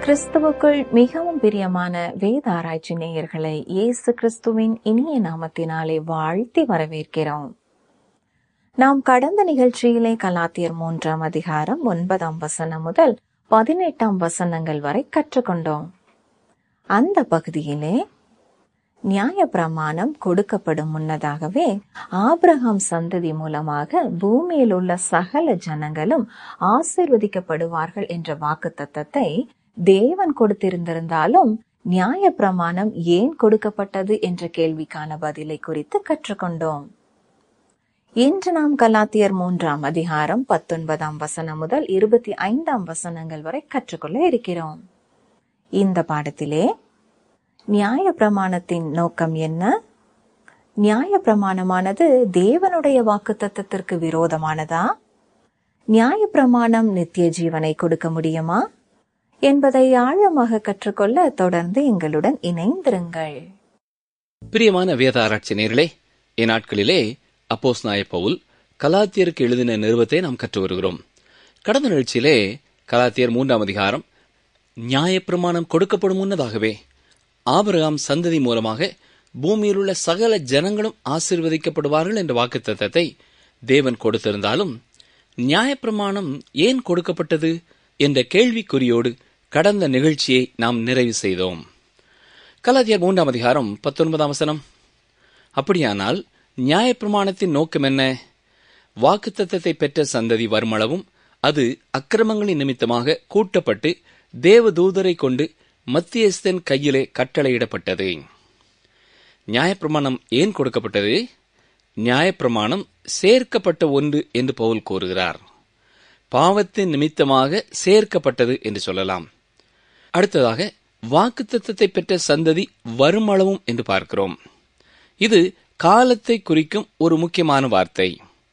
கிறிஸ்துவுக்குள் மிகவும் பிரியமான வேத ஆராய்ச்சி நேயர்களை இயேசு கிறிஸ்துவின் இனிய நாமத்தினாலே வாழ்த்தி வரவேற்கிறோம் நாம் கடந்த நிகழ்ச்சியிலே கலாத்தியர் மூன்றாம் அதிகாரம் ஒன்பதாம் வசனம் முதல் பதினெட்டாம் வசனங்கள் வரை கற்றுக்கொண்டோம் அந்த பகுதியிலே நியாய பிரமாணம் கொடுக்கப்படும் முன்னதாகவே ஆபிரகாம் சந்ததி மூலமாக பூமியில் உள்ள சகல ஜனங்களும் ஆசீர்வதிக்கப்படுவார்கள் என்ற வாக்கு தத்தத்தை தேவன் கொடுத்திருந்திருந்தாலும் நியாய பிரமாணம் ஏன் கொடுக்கப்பட்டது என்ற கேள்விக்கான பதிலை குறித்து கற்றுக்கொண்டோம் இன்று நாம் கலாத்தியர் மூன்றாம் அதிகாரம் பத்தொன்பதாம் வசனம் முதல் இருபத்தி ஐந்தாம் வசனங்கள் வரை கற்றுக்கொள்ள இருக்கிறோம் இந்த பாடத்திலே நியாய பிரமாணத்தின் நோக்கம் என்ன நியாய பிரமாணமானது தேவனுடைய வாக்கு தத்தத்திற்கு விரோதமானதா நியாய பிரமாணம் நித்திய ஜீவனை கொடுக்க முடியுமா என்பதை ஆழமாக கற்றுக்கொள்ள தொடர்ந்து எங்களுடன் இணைந்திருங்கள் பிரியமான வேத ஆராய்ச்சி நேர்களே இந்நாட்களிலே அப்போஸ் நாய பவுல் கலாத்தியருக்கு எழுதின நிறுவத்தை நாம் கற்று வருகிறோம் கடந்த நிகழ்ச்சியிலே கலாத்தியர் மூன்றாம் அதிகாரம் நியாயப்பிரமாணம் கொடுக்கப்படும் முன்னதாகவே ஆபிரகாம் சந்ததி மூலமாக பூமியில் உள்ள சகல ஜனங்களும் ஆசீர்வதிக்கப்படுவார்கள் என்ற வாக்குத்தத்தத்தை தேவன் கொடுத்திருந்தாலும் நியாயப்பிரமாணம் ஏன் கொடுக்கப்பட்டது என்ற கேள்விக்குறியோடு கடந்த நிகழ்ச்சியை நாம் நிறைவு செய்தோம் கலாத்தியர் மூன்றாம் அதிகாரம் பத்தொன்பதாம் வசனம் அப்படியானால் நியாயப்பிரமாணத்தின் நோக்கம் என்ன வாக்குத்தத்தத்தை பெற்ற சந்ததி வருமளவும் அது அக்கிரமங்களின் நிமித்தமாக கூட்டப்பட்டு தேவதூதரை கொண்டு மத்தியஸ்தன் கையிலே கட்டளையிடப்பட்டது நியாயப்பிரமாணம் ஏன் கொடுக்கப்பட்டது நியாயப்பிரமாணம் சேர்க்கப்பட்ட ஒன்று என்று பவுல் கூறுகிறார் பாவத்தின் நிமித்தமாக சேர்க்கப்பட்டது என்று சொல்லலாம் அடுத்ததாக வாக்குத்தத்தத்தை பெற்ற சந்ததி வருமளவும் என்று பார்க்கிறோம் இது காலத்தை குறிக்கும் ஒரு முக்கியமான வார்த்தை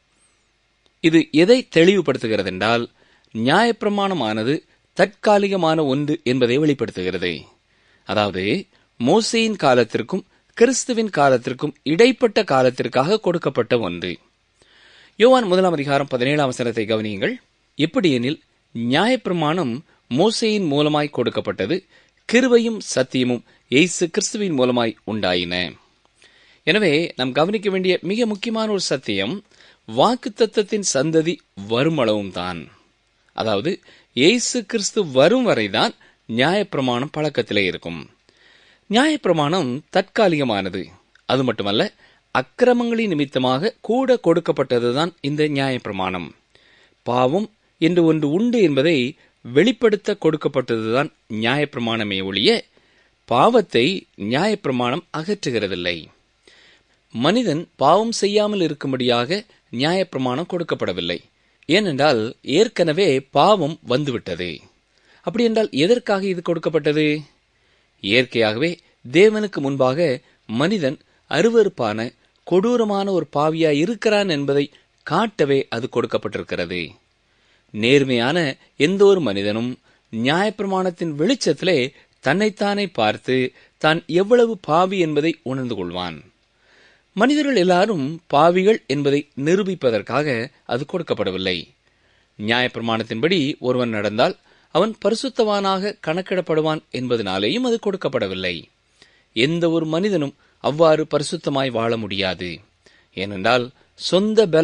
இது எதை தெளிவுபடுத்துகிறது என்றால் நியாயப்பிரமாணமானது தற்காலிகமான ஒன்று என்பதை வெளிப்படுத்துகிறது அதாவது மோசையின் காலத்திற்கும் கிறிஸ்துவின் காலத்திற்கும் இடைப்பட்ட காலத்திற்காக கொடுக்கப்பட்ட ஒன்று யோவான் முதலாம் அதிகாரம் பதினேழாம் வசனத்தை கவனியுங்கள் எப்படியெனில் நியாயப்பிரமாணம் மோசையின் மூலமாய் கொடுக்கப்பட்டது கிருவையும் சத்தியமும் எய்சு கிறிஸ்துவின் மூலமாய் உண்டாயின எனவே நாம் கவனிக்க வேண்டிய மிக முக்கியமான ஒரு சத்தியம் வாக்குத்தத்தத்தின் சந்ததி வருமளவும் தான் அதாவது இயேசு கிறிஸ்து வரும் வரைதான் நியாயப்பிரமாணம் பழக்கத்திலே இருக்கும் நியாயப்பிரமாணம் தற்காலிகமானது அது மட்டுமல்ல அக்கிரமங்களின் நிமித்தமாக கூட கொடுக்கப்பட்டதுதான் இந்த நியாயப்பிரமாணம் பாவம் என்று ஒன்று உண்டு என்பதை வெளிப்படுத்த கொடுக்கப்பட்டதுதான் நியாயப்பிரமாணமே ஒழிய பாவத்தை நியாயப்பிரமாணம் அகற்றுகிறதில்லை மனிதன் பாவம் செய்யாமல் இருக்கும்படியாக நியாயப்பிரமாணம் கொடுக்கப்படவில்லை ஏனென்றால் ஏற்கனவே பாவம் வந்துவிட்டது அப்படி என்றால் எதற்காக இது கொடுக்கப்பட்டது இயற்கையாகவே தேவனுக்கு முன்பாக மனிதன் அருவறுப்பான கொடூரமான ஒரு பாவியாய் இருக்கிறான் என்பதை காட்டவே அது கொடுக்கப்பட்டிருக்கிறது நேர்மையான எந்த ஒரு மனிதனும் நியாயப்பிரமாணத்தின் வெளிச்சத்திலே தன்னைத்தானே பார்த்து தான் எவ்வளவு பாவி என்பதை உணர்ந்து கொள்வான் மனிதர்கள் எல்லாரும் பாவிகள் என்பதை நிரூபிப்பதற்காக அது கொடுக்கப்படவில்லை நியாயப்பிரமாணத்தின்படி ஒருவன் நடந்தால் அவன் பரிசுத்தவானாக கணக்கிடப்படுவான் என்பதனாலேயும் அது கொடுக்கப்படவில்லை எந்த ஒரு மனிதனும் அவ்வாறு பரிசுத்தமாய் வாழ முடியாது ஏனென்றால் சொந்த பல